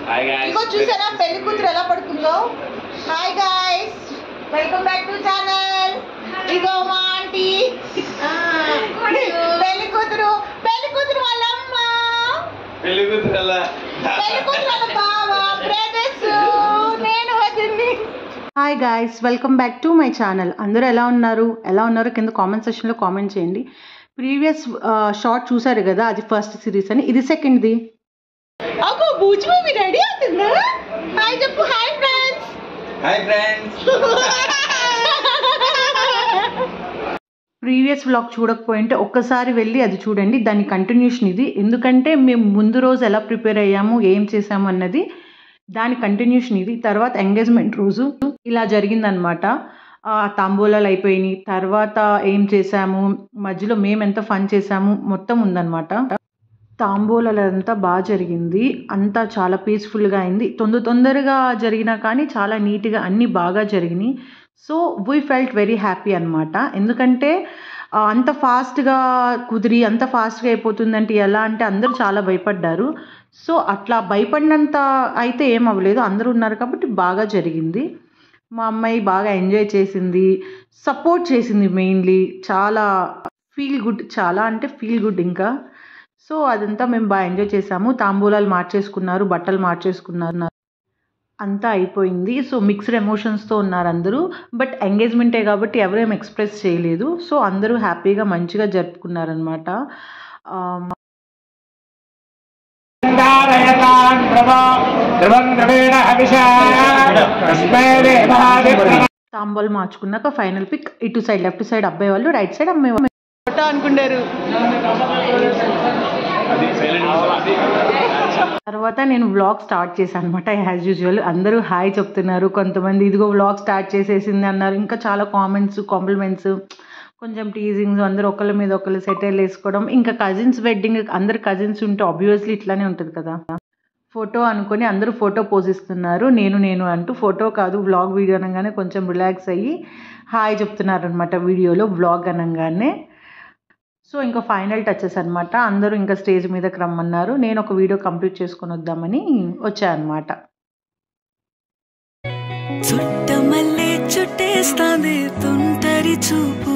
Hi guys ఇగో చూసారా పెళ్లి కూతురు ఎలా పడుతుందో hi guys welcome back to channel ఇగో మా ఆంటీ పెళ్లి కూతురు పెళ్లి కూతురు వాళ్ళ అమ్మ పెళ్లి కూతురు అలా పెళ్లి కూతురు వాళ్ళ బావ బ్రదర్స్ నేను వదిన్ని hi guys welcome back to my channel అందరూ ఎలా ఉన్నారు ఎలా ఉన్నారు కింద కామెంట్ సెక్షన్లో కామెంట్ చేయండి ప్రీవియస్ షార్ట్ చూసారు కదా అది ఫస్ట్ సిరీస్ అని ఇది సెకండ్ది అగో బూజు మూవీ రెడీ అవుతుందా హాయ్ చెప్పు hi friends hi friends previous vlog చూడకపోయింటే ఒక్కసారి వెళ్ళి అది చూడండి దాని కంటిన్యూషన్ ఇది ఎందుకంటే మేము ముందు రోజు ఎలా ప్రిపేర్ అయ్యాము ఏం చేసాము అన్నది దాని కంటిన్యూషన్ ఇది తర్వాత ఎంగేజ్మెంట్ రోజు ఇలా జరిగిందనమాట ఆ, తాంబూలాలు అయిపోయినాయి తర్వాత ఏం చేసాము మధ్యలో మేము ఎంత ఫన్ చేసాము మొత్తం ఉందన్నమాట తాంబూలాలు అంతా బాగా జరిగింది అంతా చాలా పీస్ఫుల్గా అయింది తొందర తొందరగా జరిగినా కానీ చాలా నీట్గా అన్నీ బాగా జరిగినాయి so we felt very happy అనమాట ఎందుకంటే ఆ, అంత ఫాస్ట్గా కుదిరి అంత ఫాస్ట్గా అయిపోతుందంటే ఎలా అంటే అందరూ చాలా భయపడ్డారు సో అట్లా భయపడినంత అయితే ఏం అవ్వలేదు అందరూ ఉన్నారు కాబట్టి బాగా జరిగింది మా అమ్మాయి బాగా ఎంజాయ్ చేసింది సపోర్ట్ చేసింది మెయిన్లీ చాలా ఫీల్ గుడ్ చాలా అంటే ఫీల్ గుడ్ ఇంకా సో అదంతా మేము బాగా ఎంజాయ్ చేసాము తాంబూలాలు మార్చేసుకున్నారు బట్టలు మార్చేసుకున్నారు అంతా అయిపోయింది సో మిక్స్డ్ ఎమోషన్స్తో ఉన్నారు అందరూ బట్ ఎంగేజ్మెంటే కాబట్టి ఎవరు ఏం ఎక్స్ప్రెస్ చేయలేదు సో అందరూ హ్యాపీగా మంచిగా జరుపుకున్నారనమాట ధారయతాన్ ప్రభ ధ్రువం ద్రవేణ హవిషా తస్మై దేవాదిప్రవ తాంబూలు మార్చుకున్నాక ఫైనల్ పిక్ ఇటు సైడ్ లెఫ్ట్ సైడ్ అబ్బాయి వాళ్ళు రైట్ సైడ్ అమ్మాయి వాళ్ళు ఫోటో అనుకున్నారు తర్వాత నేను వ్లాగ్ స్టార్ట్ చేశాను అనమాట యాజ్ యూజువల్ అందరూ హాయ్ చెప్తున్నారు కొంతమంది ఇదిగో వ్లాగ్ స్టార్ట్ చేసేసింది అన్నారు ఇంకా చాలా కామెంట్స్ కాంప్లిమెంట్స్ కొంచెం టీజింగ్స్ అందరూ ఒకళ్ళ మీద ఒకళ్ళు సెటిల్ వేసుకోవడం ఇంకా కజిన్స్ వెడ్డింగ్ అందరు కజిన్స్ ఉంటే ఆబ్వియస్లీ ఇట్లానే ఉంటుంది కదా ఫోటో అనుకొని అందరూ ఫోటో పోజిస్తున్నారు నేను నేను అంటూ ఫోటో కాదు వ్లాగ్ వీడియో అనగానే కొంచెం రిలాక్స్ అయ్యి హాయ్ చెప్తున్నారు అనమాట వీడియోలో వ్లాగ్ అనగానే సో ఇంకా ఫైనల్ టచెస్ అనమాట అందరూ ఇంకా స్టేజ్ మీదకి రమ్మన్నారు నేను ఒక వీడియో కంప్లీట్ చేసుకొని వద్దామని వచ్చానమాట చుట్టమల్లే చుట్టేస్తాంది తుంటరి చూపు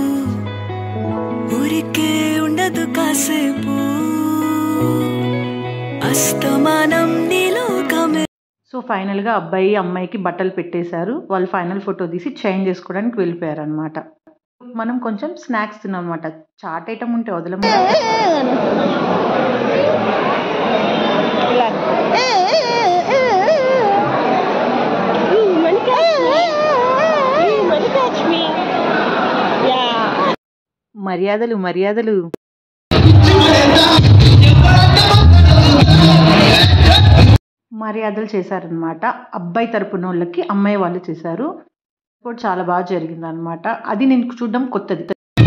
ఊరికే ఉండదు కాసేపు అస్తమానం నీలోకమే సో ఫైనల్గా అబ్బాయి అమ్మాయికి బట్టలు పెట్టేశారు వాళ్ళు ఫైనల్ ఫోటో తీసి చేంజ్ చేసుకోవడానికి వెళ్ళిపోయారు అనమాట మనం కొంచెం స్నాక్స్ తిన్నాం అనమాట చాట్ ఐటమ్ ఉంటే వదలము మర్యాదలు మర్యాదలు మర్యాదలు చేశారనమాట అబ్బాయి తరపున వాళ్ళకి అమ్మాయి వాళ్ళు చేశారు కూడా చాలా బాగా జరిగింది అనమాట అది నేను చూడడం కొత్తది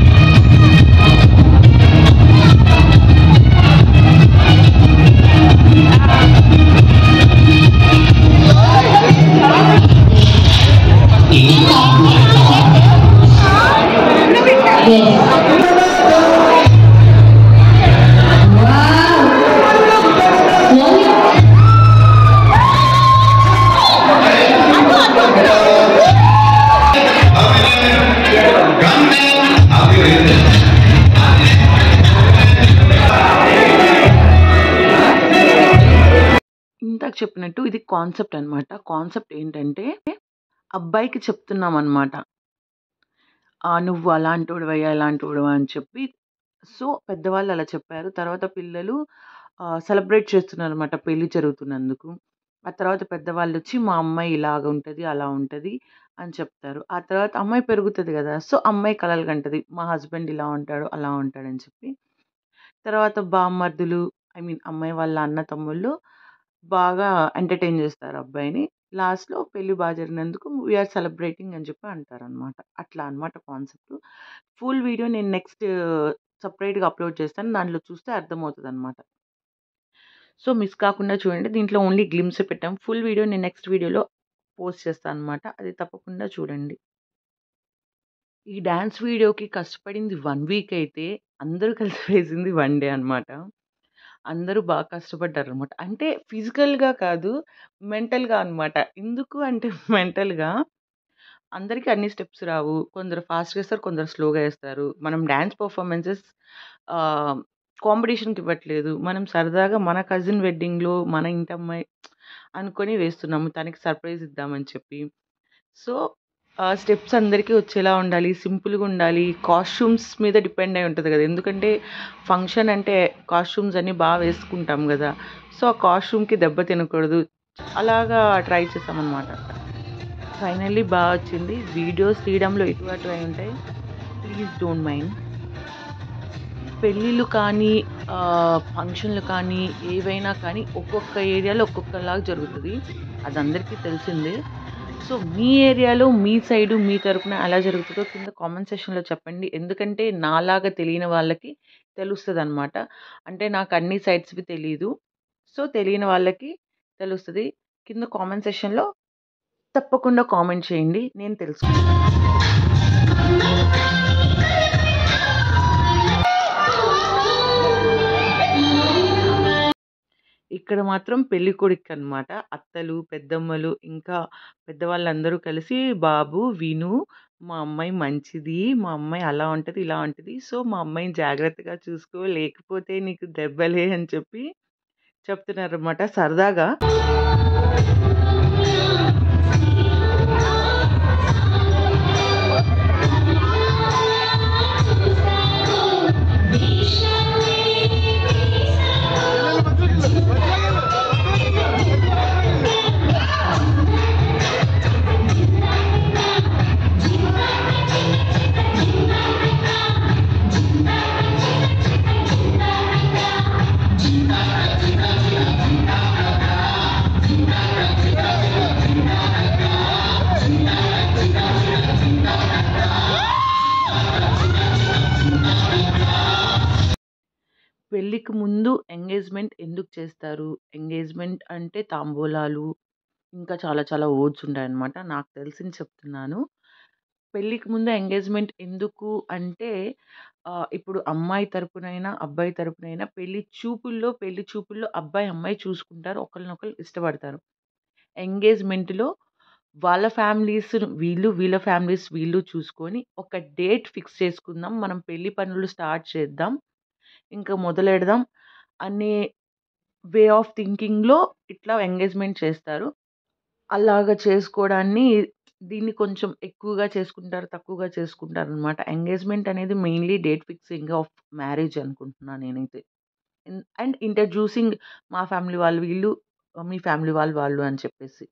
ఇందాక చెప్పినట్టు ఇది కాన్సెప్ట్ అన్నమాట కాన్సెప్ట్ ఏంటంటే అబ్బాయికి చెప్తున్నాం అనమాట నువ్వు అలాంటోడు అయ్యా ఇలాంటోడు అని చెప్పి సో పెద్దవాళ్ళు అలా చెప్పారు తర్వాత పిల్లలు సెలబ్రేట్ చేస్తున్నారు అనమాట పెళ్లి జరుగుతున్నందుకు ఆ తర్వాత పెద్దవాళ్ళు వచ్చి మా అమ్మాయి ఇలాగ ఉంటుంది అలా ఉంటుంది అని చెప్తారు ఆ తర్వాత అమ్మాయి పెరుగుతుంది కదా సో అమ్మాయి కలలు కంటది మా హస్బెండ్ ఇలా ఉంటాడు అలా ఉంటాడని చెప్పి తర్వాత బామ్మర్దులు ఐ మీన్ అమ్మాయి వాళ్ళ అన్న తమ్ముళ్ళు బాగా ఎంటర్టైన్ చేస్తారు అబ్బాయిని లాస్ట్లో పెళ్లి బాగా జరిగినందుకు వీఆర్ సెలబ్రేటింగ్ అని చెప్పి అంటారనమాట అట్లా అనమాట కాన్సెప్ట్ ఫుల్ వీడియో నేను నెక్స్ట్ సపరేట్గా అప్లోడ్ చేస్తాను దాంట్లో చూస్తే అర్థమవుతుంది అనమాట సో మిస్ కాకుండా చూడండి దీంట్లో ఓన్లీ గ్లిమ్స్ పెట్టాం ఫుల్ వీడియో నేను నెక్స్ట్ వీడియోలో పోస్ట్ చేస్తాను అనమాట అది తప్పకుండా చూడండి ఈ డ్యాన్స్ వీడియోకి కష్టపడింది వన్ వీక్ అయితే అందరూ కలిసి వేసింది వన్ డే అనమాట అందరూ బాగా కష్టపడ్డారనమాట. అంటే ఫిజికల్‌గా కాదు, మెంటల్‌గా అనమాట. ఎందుకు అంటే మెంటల్‌గా అందరికి అన్ని స్టెప్స్ రావు. కొందరు ఫాస్ట్‌గా ఏస్తారు. కొందరు స్లోగా ఏస్తారు. మనం డాన్స్ పెర్ఫార్మన్సెస్ ఆహ్, కాంపిటీషన్‌కి ఇవ్వట్లేదు. మనం సరదాగా మన కజిన్ వెడ్డింగ్‌లో మన ఇంటమ్మాయి అనుకోని వేస్తున్నాము. తనకి సర్ప్రైజ్ ఇద్దామని చెప్పి. సో, ఆహ్, స్టెప్స్ అందరికీ వచ్చేలా ఉండాలి. సింపుల్‌గా ఉండాలి. కాస్ట్యూమ్స్ మీద డిపెండ్ అయి ఉంటది గదా! ఎందుకంటే ఫంక్షన్ అంటే కాస్ట్యూమ్స్ అన్నీ బా వేసుకుంటాం గదా! సో, ఆ కాస్ట్యూమ్‌కి దెబ్బ తినకూడదు. అలాగా ట్రై చేశామనమాట. ఫైనల్లీ బా వచ్చింది. వీడియోస్ తీయడంలో ఇటు అటు అయి ఉంటాయి. Please don't mind. పెళ్ళిళ్ళు కానీ ఆహ్, ఫంక్షన్‌లు కానీ ఏవైనా కానీ ఒక్కొక్క ఏరియాలో ఒక్కొక్కలాగా జరుగుతది. అది అందరికీ తెలిసిందే. సో, మీ ఏరియాలో మీ సైడు మీ తరపున ఎలా జరుగుతదో కింద కామెంట్ సెక్షన్‌లో చెప్పండి. ఎందుకంటే నాలాగా తెలియని వాళ్ళకి తెలుస్తదనమాట. అంటే నాకు అన్ని సైడ్స్‌వి తెలీదు. సో, తెలియని వాళ్ళకి తెలుస్తది. కింద కామెంట్ సెక్షన్‌లో తప్పకుండా కామెంట్ చేయండి. నేను తెలుసుకుంటాను. ఇక్కడ మాత్రం పెళ్ళికొడుక్కనమాట. అత్తలు, పెద్దమ్మలు ఇంకా పెద్దవాళ్ళందరూ కలిసి బాబు విను మా అమ్మాయి మంచిది. మా అమ్మాయి అలా ఉంటది, ఇలా ఉంటది. సో, మా అమ్మాయిని జాగ్రత్తగా చూసుకో లేకపోతే నీకు దెబ్బలే అని చెప్పి చెప్తున్నారనమాట సరదాగా. పెళ్ళికి ముందు ఎంగేజ్‌మెంట్ ఎందుకు చేస్తారు? ఎంగేజ్‌మెంట్ అంటే తాంబూలాలు, ఇంకా చాలా చాలా ఓట్స్ ఉంటాయన్నమాట. నాకు తెలిసింది చెప్తున్నాను. పెళ్ళికి ముందు ఎంగేజ్‌మెంట్ ఎందుకు అంటే ఆహ్, ఇప్పుడు అమ్మాయి తరపునైనా, అబ్బాయి తరపునైనా పెళ్లి చూపుల్లో పెళ్లి చూపుల్లో అబ్బాయి, అమ్మాయి చూసుకుంటారు. ఒకళ్ళనొకళ్ళు ఇష్టపడతారు. ఎంగేజ్‌మెంట్‌లో వాళ్ళ ఫ్యామిలీస్ వీళ్ళు, వీళ్ళ ఫ్యామిలీస్ వీళ్ళు చూసుకొని ఒక డేట్ ఫిక్స్ చేసుకుందాం. మనం పెళ్లి పనులు స్టార్ట్ చేద్దాం. ఇంకా మొదలెడదాం అనే వే ఆఫ్ థింకింగ్‌లో ఇట్లా ఎంగేజ్‌మెంట్ చేస్తారు. అలాగా చేసుకోవడాన్ని దీన్ని కొంచెం ఎక్కువగా చేసుకుంటారు, తక్కువగా చేసుకుంటారనమాట. ఎంగేజ్‌మెంట్ అనేది mainly date fixing of marriage అనుకుంటున్నా నేనైతే. ఇన్ అండ్ ఇంట్రడ్యూసింగ్ మా ఫ్యామిలీ వాళ్ళు వీళ్ళు, మీ ఫ్యామిలీ వాళ్ళు వాళ్ళు అని చెప్పేసి.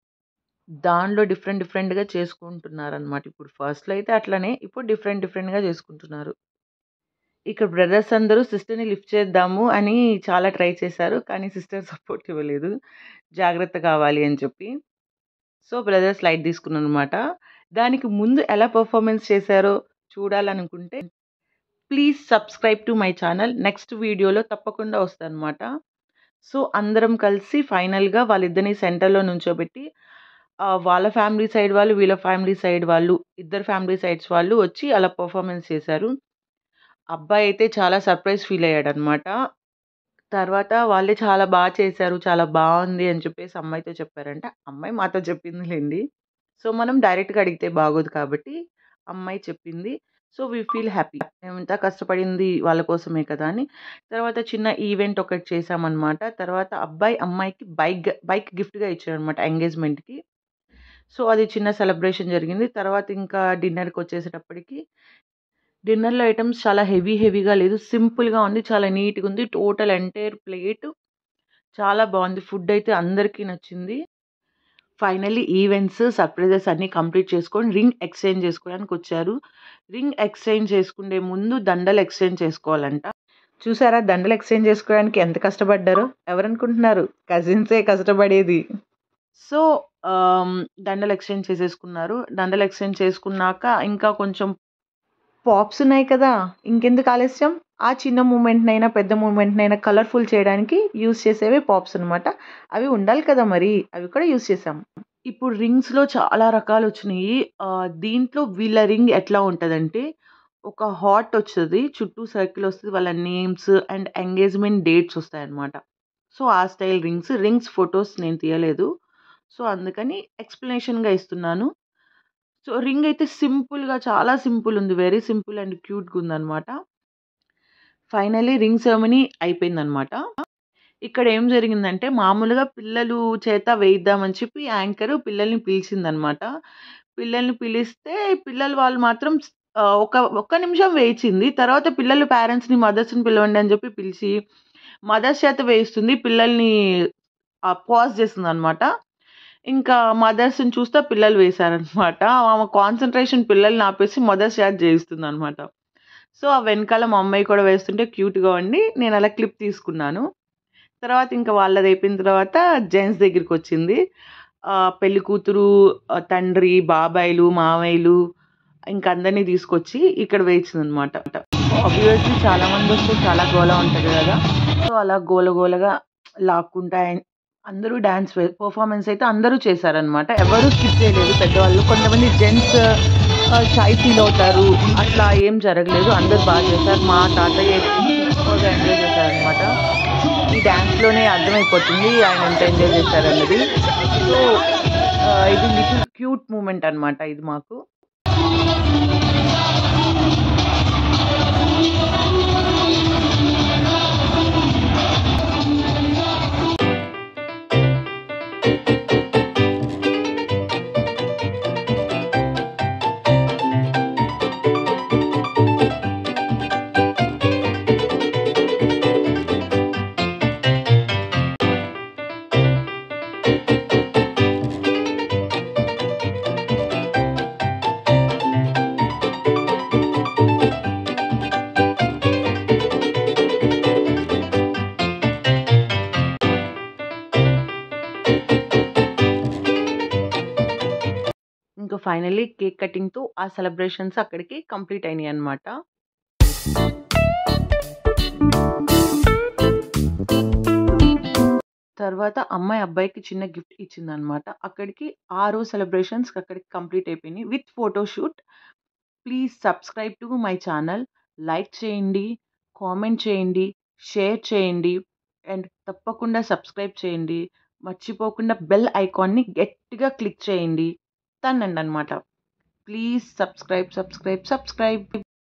దానిలో డిఫరెంట్ డిఫరెంట్‌గా చేసుకుంటున్నారనమాట. ఇప్పుడు ఫస్ట్‌లో అయితే అట్లనే. ఇప్పుడు డిఫరెంట్ డిఫరెంట్‌గా చేసుకుంటున్నారు. ఇక్కడ బ్రదర్స్ అందరూ సిస్టర్‌ని లిఫ్ట్ చేద్దాము అని చాలా ట్రై చేశారు. కానీ సిస్టర్ సపోర్ట్ ఇవ్వలేదు. జాగ్రత్త కావాలి అని చెప్పి. సో, బ్రదర్స్ లైట్ తీసుకున్నారనమాట. దానికి ముందు ఎలా పెర్ఫార్మన్స్ చేశారో చూడాలనుకుంటే please subscribe to my channel. Next వీడియోలో తప్పకుండా వస్తదనమాట. సో, అందరం కలిసి ఫైనల్‌గా వాళ్ళిద్దరిని సెంటర్‌లో నుంచోబెట్టి ఆహ్, వాళ్ళ ఫ్యామిలీ సైడ్ వాళ్ళు, వీళ్ళ ఫ్యామిలీ సైడ్ వాళ్ళు, ఇద్దరు ఫ్యామిలీ సైడ్స్ వాళ్ళు వచ్చి అలా పెర్ఫార్మన్స్ చేశారు. అబ్బాయి అయితే చాలా సర్ప్రైజ్ ఫీల్ అయ్యాడనమాట. తర్వాత వాళ్ళే చాలా బా చేశారు. చాలా బావుంది అని చెప్పేసి అమ్మాయితో చెప్పారంట. అమ్మాయి మాతో చెప్పిందిలెండి. సో, మనం డైరెక్ట్‌గా అడిగితే బాగోదు కాబట్టి అమ్మాయి చెప్పింది. So, we feel happy. మేమింత కష్టపడింది వాళ్ళ కోసమే కదా! అని. తర్వాత చిన్న ఈవెంట్ ఒకటి చేశామనమాట. తర్వాత అబ్బాయి అమ్మాయికి బైక్ బైక్ గిఫ్ట్‌గా ఇచ్చాడనమాట ఎంగేజ్‌మెంట్‌కి. సో, అది చిన్న సెలబ్రేషన్ జరిగింది. తర్వాత ఇంకా డిన్నర్‌కొచ్చేసేటప్పటికి డిన్నర్‌లో ఐటెమ్స్ చాలా హెవీ హెవీగా లేదు. సింపుల్‌గా ఉంది. చాలా నీట్‌గా ఉంది. టోటల్ ఎంటైర్ ప్లేట్ చాలా బావుంది. ఫుడ్ అయితే అందరికీ నచ్చింది. ఫైనల్లీ ఈవెంట్స్, సర్ప్రైజెస్ అన్నీ కంప్లీట్ చేసుకొని రింగ్ ఎక్స్‌చేంజ్ చేసుకోవడానికొచ్చారు. రింగ్ ఎక్స్‌చేంజ్ చేసుకునే ముందు దండలు ఎక్స్‌చేంజ్ చేసుకోవాలంట. చూసారా దండలు ఎక్స్‌చేంజ్ చేసుకోవడానికి ఎంత కష్టపడ్డారో? ఎవరనుకుంటున్నారు? కజిన్సే కష్టపడేది. సో, ఆహ్, దండలు ఎక్స్‌చేంజ్ చేసేసుకున్నారు. దండలు ఎక్స్‌చేంజ్ చేసుకున్నాక ఇంకా కొంచెం పాప్స్ ఉన్నాయి కదా! ఇంకెందుకు ఆలస్యం? ఆ చిన్న మూమెంట్‌నైనా, పెద్ద మూమెంట్‌నైనా కలర్‌ఫుల్ చేయడానికి యూజ్ చేసేవే పాప్స్ అనమాట. అవి ఉండాలి కదా మరి! అవి కూడా యూజ్ చేశాం. ఇప్పుడు రింగ్స్‌లో చాలా రకాలొచ్చినియి. ఆహ్, దీంట్లో వీళ్ళ రింగ్ ఎట్లా ఉంటదంటే ఒక హాట్ వస్తుంది చుట్టూ సర్కిల్ వస్తుంది వాళ్ళ నేమ్స్ అండ్ ఎంగేజ్మెంట్ డేట్స్ వస్తాయి అన్నమాట సో ఆ స్టైల్ రింగ్స్ రింగ్స్ ఫొటోస్ నేను తీయలేదు సో అందుకని ఎక్స్ప్లెనేషన్గా ఇస్తున్నాను సో రింగ్ అయితే సింపుల్గా చాలా సింపుల్ ఉంది వెరీ సింపుల్ అండ్ క్యూట్గా ఉందన్నమాట ఫైనలీ రింగ్ సెరమనీ అయిపోయిందనమాట ఇక్కడ ఏం జరిగిందంటే మామూలుగా పిల్లలు చేత వేయిద్దామని చెప్పి యాంకర్ పిల్లల్ని పిలిచిందనమాట పిల్లల్ని పిలిస్తే పిల్లలు వాళ్ళు మాత్రం ఆ, ఒక ఒక్క నిమిషం వేయించింది తర్వాత పిల్లలు పేరెంట్స్ని మదర్స్ని పిలవండి అని చెప్పి పిలిచి మదర్స్ చేత వేయిస్తుంది పిల్లల్ని పాజ్ చేస్తుంది అనమాట ఇంకా మదర్స్ని చూస్తే పిల్లలు వేశారనమాట ఆమె కాన్సన్ట్రేషన్ పిల్లల్ని ఆపేసి మదర్స్ చేత చేయిస్తుంది అనమాట సో ఆ వెనకాల మా అమ్మాయి కూడా వేస్తుంటే క్యూట్గా ఉండి నేను అలా క్లిప్ తీసుకున్నాను తర్వాత ఇంకా వాళ్ళది అయిపోయిన తర్వాత జెంట్స్ దగ్గరికి వచ్చింది ఆ, పెళ్లి కూతురు ఆ, తండ్రి బాబాయిలు మామయ్యలు ఇంకా అందరినీ తీసుకొచ్చి ఇక్కడ వేయించింది అనమాట ఆబ్వియస్లీ చాలా మంది వస్తే చాలా గోల ఉంటుంది కదా సో అలా గోల గోలగా లాక్కుంటా అందరూ డ్యాన్స్ పర్ఫార్మెన్స్ అయితే అందరూ చేశారనమాట ఎవరు స్కిప్ చేయలేదు పెద్దవాళ్ళు కొంతమంది జెంట్స్ షై ఫీల్ అవుతారు అట్లా ఏం జరగలేదు అందరూ బాగా చేశారు మా తాతయ్య ఎక్కువగా ఎంజాయ్ చేశారనమాట ఈ డ్యాన్స్లోనే అర్థమైపోతుంది ఆయన ఎంత ఎంజాయ్ చేశారన్నది సో ఇది లిటిల్ క్యూట్ మూమెంట్ అనమాట ఇది మాకు ఇంకా ఫైనల్లీ కేక్ కటింగ్తో ఆ సెలబ్రేషన్స్ అక్కడికి కంప్లీట్ అయినాయి అనమాట తర్వాత అమ్మాయి అబ్బాయికి చిన్న గిఫ్ట్ ఇచ్చిందనమాట అక్కడికి ఆ రోజు సెలబ్రేషన్స్ అక్కడికి కంప్లీట్ అయిపోయినాయి with photoshoot please subscribe to my channel like చేయండి కామెంట్ చేయండి షేర్ చేయండి అండ్ తప్పకుండా సబ్స్క్రైబ్ చేయండి మర్చిపోకుండా బెల్ ఐకాన్ని గట్టిగా క్లిక్ చేయండి తన్నండి అనమాట ప్లీజ్ సబ్స్క్రైబ్ సబ్స్క్రైబ్ సబ్స్క్రైబ్